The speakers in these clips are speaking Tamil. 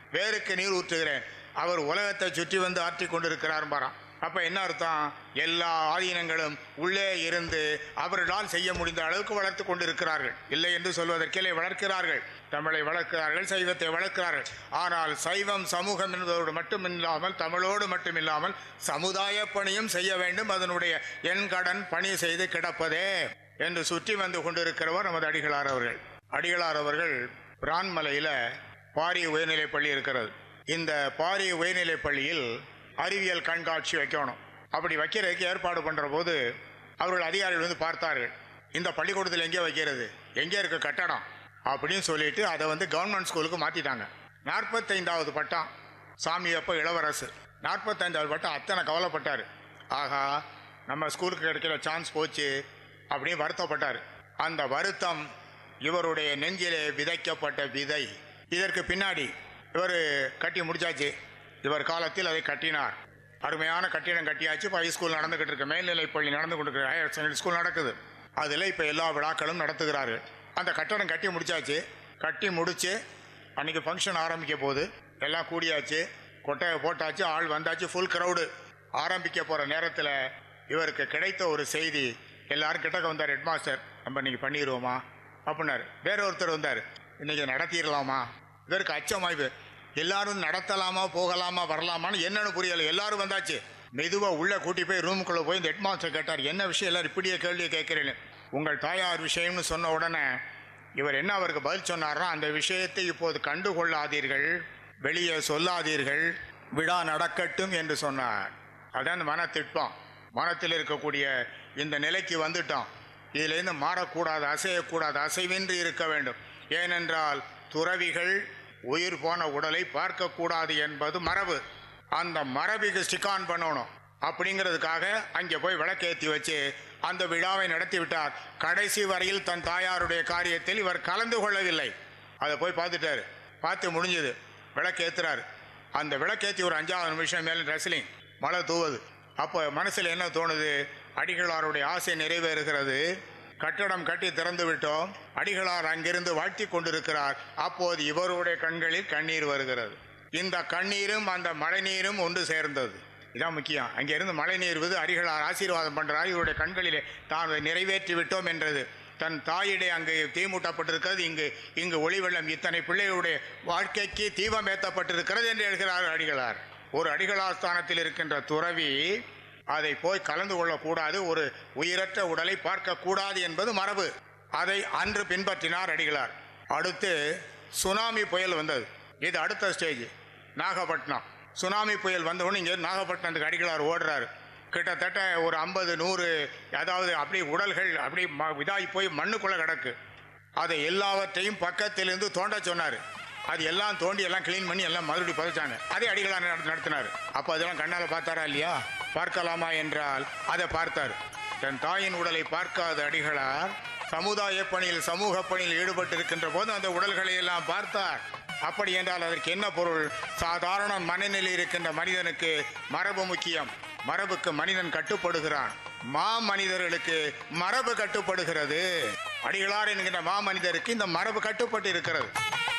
வேருக்கு நீர் ஊற்றுகிறேன் அவர் உலகத்தை சுற்றி வந்து ஆற்றி கொண்டிருக்கிறார் பாராம் அப்ப என்ன அர்த்தம் எல்லா ஆதீனங்களும் உள்ளே இருந்து அவர்களால் செய்ய முடிந்த அளவுக்கு வளர்த்து கொண்டிருக்கிறார்கள் இல்லை என்று சொல்வதற்கில்லை வளர்க்கிறார்கள் தமிழை வளர்க்கிறார்கள் சைவத்தை வளர்க்கிறார்கள் ஆனால் சைவம் சமூகம் என்பதோடு மட்டுமில்லாமல் தமிழோடு மட்டுமில்லாமல் சமுதாய பணியும் செய்ய வேண்டும் அதனுடைய என் கடன் பணி செய்து கிடப்பதே என்று சுற்றி வந்து கொண்டிருக்கிறவர் நமது அடிகளார் அவர்கள் அடிகளார் அவர்கள் பிரான்மலையில பாரி உயர்நிலைப் பள்ளி இருக்கிறது இந்த பாரி உயர்நிலைப் பள்ளியில் அறிவியல் கண்காட்சி வைக்கணும் அப்படி வைக்கிறதுக்கு ஏற்பாடு பண்ற போது அவர்கள் அதிகாரிகள் வந்து பார்த்தார்கள் இந்த பள்ளிக்கூடத்தில் எங்கே வைக்கிறது எங்கே இருக்கு கட்டடம் அப்படின்னு சொல்லிட்டு அதை வந்து கவர்மெண்ட் ஸ்கூலுக்கு மாத்திட்டாங்க நாற்பத்தைந்தாவது பட்டம் சாமி அப்போ இளவரசு நாற்பத்தைந்தாவது பட்டம் அத்தனை கவலைப்பட்டார் ஆகா நம்ம ஸ்கூலுக்கு கிடைக்கிற சான்ஸ் போச்சு அப்படின்னு வருத்தப்பட்டார் அந்த வருத்தம் இவருடைய நெஞ்சிலே விதைக்கப்பட்ட விதை இதற்கு பின்னாடி இவர் கட்டி முடிச்சாச்சு இவர் காலத்தில் அதை கட்டினார் அருமையான கட்டிடம் கட்டியாச்சு இப்போ ஹைஸ்கூல் நடந்துகிட்டு இருக்கு மேல்நிலைப் பள்ளி நடந்து கொண்டு ஹையர் செகண்டரி ஸ்கூல் நடக்குது அதில் இப்போ எல்லா விழாக்களும் நடத்துகிறார்கள் அந்த கட்டடம் கட்டி முடிச்சாச்சு கட்டி முடிச்சு அன்னைக்கு ஃபங்க்ஷன் ஆரம்பிக்க போகுது எல்லாம் கூடியாச்சு கொட்டையை போட்டாச்சு ஆள் வந்தாச்சு ஃபுல் க்ரௌடு ஆரம்பிக்க போகிற நேரத்தில் இவருக்கு கிடைத்த ஒரு செய்தி எல்லாரும் கிட்டக்க வந்தார் ஹெட்மாஸ்டர் நம்ம இன்னைக்கு பண்ணிடுவோமா அப்படின்னாரு வேற ஒருத்தர் வந்தார் இன்னைக்கு நடத்திடலாமா இவருக்கு அச்சமாய்வு எல்லாரும் நடத்தலாமா போகலாமா வரலாமான்னு என்னன்னு புரியல எல்லாரும் வந்தாச்சு மெதுவா உள்ள கூட்டி போய் ரூமுக்குள்ள போய் இந்த ஹெட்மாஸ்டர் கேட்டார் என்ன விஷயம் எல்லாரும் இப்படியே கேள்வியை கேட்கிறேன்னு உங்கள் தாயார் விஷயம்னு சொன்ன உடனே இவர் என்ன அவருக்கு பதில் சொன்னார்னா அந்த விஷயத்தை இப்போது கண்டுகொள்ளாதீர்கள் வெளியே சொல்லாதீர்கள் விழா நடக்கட்டும் என்று சொன்னார் அதான் அந்த மன திட்பம் மனத்தில் இருக்கக்கூடிய இந்த நிலைக்கு வந்துட்டோம் இதிலிருந்து மாறக்கூடாது அசையக்கூடாது அசைவின்றி இருக்க வேண்டும் ஏனென்றால் துறவிகள் உயிர் போன உடலை பார்க்கக்கூடாது என்பது மரபு அந்த மரபுக்கு ஸ்டிக் ஆன் பண்ணணும் அப்படிங்கிறதுக்காக அங்கே போய் விளக்கேற்றி வச்சு அந்த விழாவை நடத்தி விட்டார் கடைசி வரையில் தன் தாயாருடைய காரியத்தில் இவர் கலந்து கொள்ளவில்லை அதை போய் பார்த்துட்டாரு பார்த்து முடிஞ்சது விளக்கேத்துறாரு அந்த விளக்கேற்றி ஒரு அஞ்சாவது நிமிஷம் மேலே ரெஸ்லிங் மழை தூவுது அப்போ மனசில் என்ன தோணுது அடிகளாருடைய ஆசை நிறைவேறுகிறது கட்டடம் கட்டி திறந்து விட்டோம் அடிகளார் அங்கிருந்து வாழ்த்தி கொண்டிருக்கிறார் அப்போது இவருடைய கண்களில் கண்ணீர் வருகிறது இந்த கண்ணீரும் அந்த மழைநீரும் ஒன்று சேர்ந்தது இதான் முக்கியம் அங்கிருந்து மழைநீர் வந்து அடிகளார் ஆசீர்வாதம் பண்றார் இவருடைய கண்களிலே தான் அதை நிறைவேற்றி விட்டோம் என்றது தன் தாயிடை அங்கு தீமூட்டப்பட்டிருக்கிறது இங்கு இங்கு ஒளி வெள்ளம் இத்தனை பிள்ளைகளுடைய வாழ்க்கைக்கு தீபம் ஏற்றப்பட்டிருக்கிறது என்று எழுகிறார் அடிகளார் ஒரு அடிகளார் ஸ்தானத்தில் இருக்கின்ற துறவி அதை போய் கலந்து கொள்ளக்கூடாது ஒரு உயிரற்ற உடலை பார்க்க கூடாது என்பது மரபு அதை அன்று பின்பற்றினார் அடிகளார் அடுத்து சுனாமி புயல் வந்தது இது அடுத்த ஸ்டேஜ் நாகப்பட்டினம் சுனாமி புயல் வந்தவுடனே இங்கே நாகப்பட்டினத்துக்கு அடிகளார் ஓடுறாரு கிட்டத்தட்ட ஒரு ஐம்பது நூறு அதாவது அப்படி உடல்கள் அப்படி ம- இதாகி போய் மண்ணுக்குள்ளே கிடக்கு அதை எல்லாவற்றையும் பக்கத்திலிருந்து தோண்ட சொன்னார் அது எல்லாம் தோண்டி எல்லாம் க்ளீன் பண்ணி எல்லாம் மறுபடியும் புதைச்சாங்க அதே அடிகளார் நடத்தி நடத்தினார் அப்போ அதெல்லாம் கண்ணால் பார்த்தாரா இல்லையா பார்க்கலாமா என்றால் அதை பார்த்தார் தன் தாயின் உடலை பார்க்காத அடிகளார் சமுதாய பணியில் சமூக பணியில் ஈடுபட்டிருக்கின்ற போது அந்த உடல்களை எல்லாம் பார்த்தார் அப்படி என்றால் அதற்கு என்ன பொருள் சாதாரண மனநிலை இருக்கின்ற மனிதனுக்கு மரபு முக்கியம் மரபுக்கு மனிதன் கட்டுப்படுகிறான் மா மனிதர்களுக்கு மரபு கட்டுப்படுகிறது அடிகளார் என்கின்ற மா மனிதருக்கு இந்த மரபு கட்டுப்பட்டு இருக்கிறது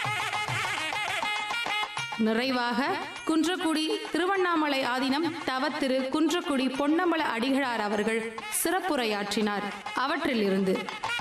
நிறைவாக குன்றக்குடி திருவண்ணாமலை ஆதீனம் தவ திரு குன்றக்குடி பொன்னம்பல அடிகளார் அவர்கள் சிறப்புரையாற்றினார் அவற்றிலிருந்து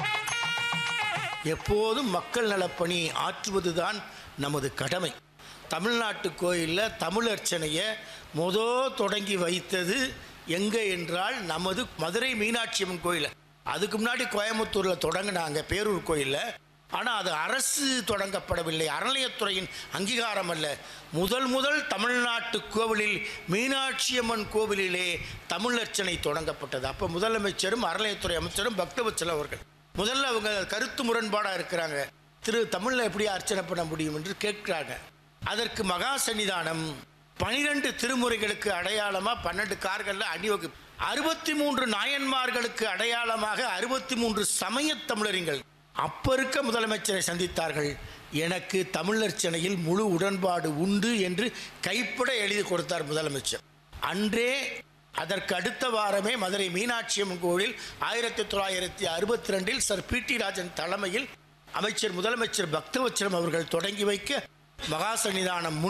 எப்போதும் மக்கள் நலப்பணி ஆற்றுவதுதான் நமது கடமை தமிழ்நாட்டு கோயிலில் தமிழர்ச்சனையை மொதோ தொடங்கி வைத்தது எங்கே என்றால் நமது மதுரை மீனாட்சி அம்மன் கோயில் அதுக்கு முன்னாடி கோயம்புத்தூரில் தொடங்கினாங்க பேரூர் கோயிலில் ஆனால் அது அரசு தொடங்கப்படவில்லை அறநிலையத்துறையின் அங்கீகாரம் அல்ல முதல் முதல் தமிழ்நாட்டு கோவிலில் மீனாட்சி அம்மன் கோவிலிலே தமிழர்ச்சனை தொடங்கப்பட்டது அப்போ முதலமைச்சரும் அறநிலையத்துறை அமைச்சரும் பக்தவச்சலம் அவர்கள் முதல்ல அவங்க கருத்து முரண்பாடாக இருக்கிறாங்க திரு தமிழில் எப்படி அர்ச்சனை பண்ண முடியும் என்று கேட்கிறாங்க அதற்கு மகா சன்னிதானம் பனிரெண்டு திருமுறைகளுக்கு அடையாளமாக பன்னெண்டு கார்களில் அணிவகு அறுபத்தி மூன்று நாயன்மார்களுக்கு அடையாளமாக அறுபத்தி மூன்று சமயத் தமிழறிஞர்கள் அப்ப இருக்க முதலமைச்சரை சந்தித்தார்கள் எனக்கு தமிழர்ச்சனையில் முழு உடன்பாடு உண்டு என்று கைப்பட எழுதி கொடுத்தார் முதலமைச்சர் அன்றே அதற்கு அடுத்த வாரமே மதுரை மீனாட்சி அம்மன் கோவில் ஆயிரத்தி தொள்ளாயிரத்தி அறுபத்தி ரெண்டில் சர் பி டி ராஜன் தலைமையில் அமைச்சர் முதலமைச்சர் பக்தவச்சலம் அவர்கள் தொடங்கி வைக்க மகா சன்னிதானம்